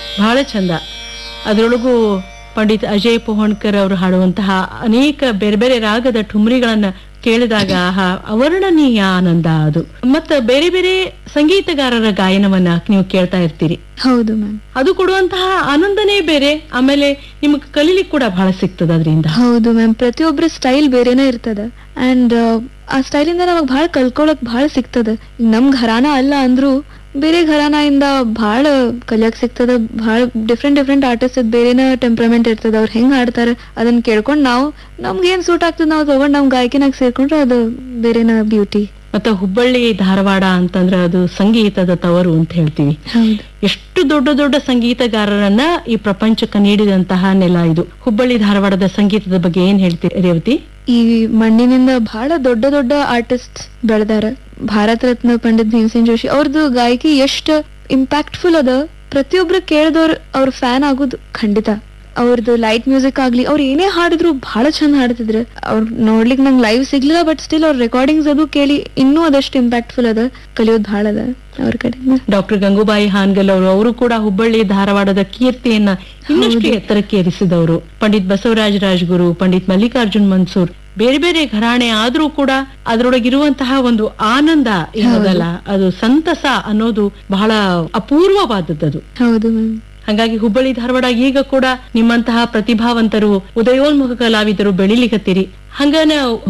ಬಹಳ ಚಂದ ಅದರೊಳಗೂ ಪಂಡಿತ್ ಅಜಯ್ ಪೋಹಣ್ಕರ್ ಅವರು ಹಾಡುವಂತಹ ಅನೇಕ ಬೇರೆ ಬೇರೆ ರಾಗದ ಠುಮ್ರಿಗಳನ್ನ ಕೇಳಿದಾಗ ಆಹಾ ಅವರ್ಣನೀಯ ಆನಂದ ಅದು ಮತ್ತ ಬೇರೆ ಬೇರೆ ಸಂಗೀತಗಾರರ ಗಾಯನವನ್ನ ನೀವು ಕೇಳ್ತಾ ಇರ್ತೀರಿ ಹೌದು ಮ್ಯಾಮ್ ಅದು ಕೊಡುವಂತಹ ಆನಂದನೇ ಬೇರೆ ಆಮೇಲೆ ನಿಮ್ಗೆ ಕಲೀಲಿಕ್ಕೆ ಕೂಡ ಬಹಳ ಸಿಗ್ತದ ಅದರಿಂದ ಹೌದು ಮ್ಯಾಮ್ ಪ್ರತಿಯೊಬ್ಬರ ಸ್ಟೈಲ್ ಬೇರೆನೇ ಇರ್ತದ ಅಂಡ್ ಆ ಸ್ಟೈಲಿಂದ ನಮಗ್ ಭಾಳ ಕಲ್ಕೊಳಕ್ ಭಾಳ ಸಿಗ್ತದ ನಮ್ ಘರಾನ ಅಲ್ಲ ಅಂದ್ರು ಬೇರೆ ಘರಾನ ಭಾಳ ಕಲಿಯಕ್ ಸಿಗ್ತದ ಭಾಳ ಡಿಫ್ರೆಂಟ್ ಡಿಫ್ರೆಂಟ್ ಆರ್ಟಿಸ್ಟ್ ಬೇರೆನ ಟೆಂಪ್ರಮೆಂಟ್ ಇರ್ತದ ಅವ್ರು ಹೆಂಗ್ ಹಾಡ್ತಾರ ಅದನ್ನ ಕೇಳ್ಕೊಂಡ್ ನಾವು ನಮ್ಗೆ ಏನ್ ಸೂಟ್ ಆಗ್ತದ ನಾವು ತಗೊಂಡ್ ನಮ್ ಗಾಯಕಿನಾಗ ಸೇರ್ಕೊಂಡ್ರೆ ಅದು ಬೇರೆನ ಬ್ಯೂಟಿ ಮತ್ತೆ ಹುಬ್ಬಳ್ಳಿ ಧಾರವಾಡ ಅಂತಂದ್ರೆ ಅದು ಸಂಗೀತದ ತವರು ಅಂತ ಹೇಳ್ತೀವಿ ಹೌದು ಎಷ್ಟು ದೊಡ್ಡ ದೊಡ್ಡ ಸಂಗೀತಗಾರರನ್ನ ಈ ಪ್ರಪಂಚಕ್ಕೆ ನೀಡಿದಂತಹ ನೆಲ ಇದು ಹುಬ್ಬಳ್ಳಿ ಧಾರವಾಡದ ಸಂಗೀತದ ಬಗ್ಗೆ ಏನ್ ಹೇಳ್ತೀರಿ ರೇವತಿ ಈ ಮಣ್ಣಿನಿಂದ ಬಹಳ ದೊಡ್ಡ ದೊಡ್ಡ ಆರ್ಟಿಸ್ಟ್ ಬೆಳೆದಾರ ಭಾರತ ರತ್ನ ಪಂಡಿತ್ ಭೀಮಸೇನ್ ಜೋಶಿ ಅವ್ರದ್ದು ಗಾಯಕಿ ಎಷ್ಟ್ ಇಂಪ್ಯಾಕ್ಟ್ಫುಲ್ ಅದ ಪ್ರತಿಯೊಬ್ರು ಕೇಳಿದವ್ರು ಅವ್ರ ಫ್ಯಾನ್ ಆಗೋದು ಖಂಡಿತ ಅವ್ರದ್ದು ಲೈಟ್ ಮ್ಯೂಸಿಕ್ ಆಗ್ಲಿ ಅವ್ರು ಏನೇ ಹಾಡಿದ್ರು ಬಹಳ ಚಂದ ಹಾಡ್ತಿದ್ರು ಅವ್ರ ನೋಡ್ಲಿಕ್ ನಂಗೆ ಲೈವ್ ಸಿಗ್ಲಿಲ್ಲ ಬಟ್ ಸ್ಟಿಲ್ ಅವ್ರ ರೆಕಾರ್ಡಿಂಗ್ಸ್ ಅದು ಕೇಳಿ ಇನ್ನೂ ಅದಷ್ಟು ಇಂಪ್ಯಾಕ್ಟ್ಫುಲ್ ಅದ ಕಲಿಯೋದು ಬಹಳ ಅದ ಅವ್ರ ಕಡೆ ಡಾಕ್ಟರ್ ಗಂಗೂಬಾಯಿ ಹಾನ್ಗಲ್ ಅವರು ಅವರು ಕೂಡ ಹುಬ್ಬಳ್ಳಿ ಧಾರವಾಡದ ಕೀರ್ತಿಯನ್ನ ಇನ್ನಷ್ಟು ಎತ್ತರಕ್ಕೆ ಏರಿಸಿದವರು ಪಂಡಿತ್ ಬಸವರಾಜ ರಾಜ್ಗುರು ಪಂಡಿತ್ ಮಲ್ಲಿಕಾರ್ಜುನ್ ಮನ್ಸೂರ್ ಬೇರೆ ಬೇರೆ ಘರಾಣೆ ಆದ್ರೂ ಕೂಡ ಅದರೊಳಗಿರುವಂತಹ ಒಂದು ಆನಂದ ಏನದಲ್ಲ ಅದು ಸಂತಸ ಅನ್ನೋದು ಬಹಳ ಅಪೂರ್ವವಾದದ್ದು ಹೌದು ಮ್ಯಾಮ್ ಹಾಗಾಗಿ ಹುಬ್ಬಳ್ಳಿ ಧಾರವಾಡ ಈಗ ಕೂಡ ನಿಮ್ಮಂತಹ ಪ್ರತಿಭಾವಂತರು ಉದಯೋನ್ಮುಖ ಕಲಾವಿದರು ಬೆಳಿಲಿಕತ್ತೀರಿ ಹಂಗನ